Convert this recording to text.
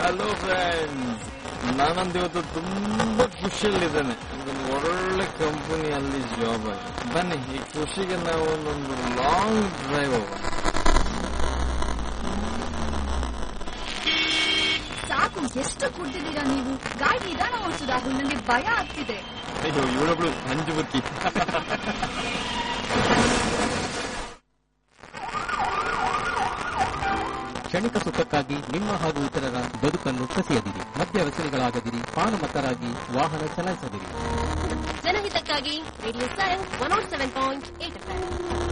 hello friends ನಾನಂದು ಇವತ್ತು ತುಂಬಾ ಖುಷಿಯಲ್ಲಿದ್ದೇನೆ ಒಂದು ಒಳ್ಳೆ ಕಂಪನಿಯಲ್ಲಿ ಜಾಬ್ ಆಗಿದೆ ಬನ್ನಿ ಈ ಖುಷಿಗೆ ನಾವು ಒಂದೊಂದು ಲಾಂಗ್ ಡ್ರೈವ್ ಹೋಗೋಣ ಸಾಕು ಎಷ್ಟು ಕುಡ್ದಿದ್ದೀರಾ ನೀವು ಗಾಡಿ ನಿಧಾನ ಓಡಿಸು ರಾಹುಲ್ ನನಗೆ ಭಯ ಆಗ್ತಿದೆ ಅಯ್ಯೋ ಇವಳೊಬ್ಳು ಹಂಜು ಬುರ್ಕಿ ಕ್ಷಣಿಕ ಸುಖಕ್ಕಾಗಿ ನಿಮ್ಮ ಹಾಗೂ ಇತರರ ಬದುಕನ್ನು ಕಸಿಯದಿರಿ ಮದ್ಯ ವ್ಯಸನಿಗಳಾಗದಿರಿ ಪಾನಮತ್ತರಾಗಿ ವಾಹನ ಚಲಾಯಿಸದಿರಿ ಜನಹಿತಕ್ಕಾಗಿ radio sign one naught seven point eight F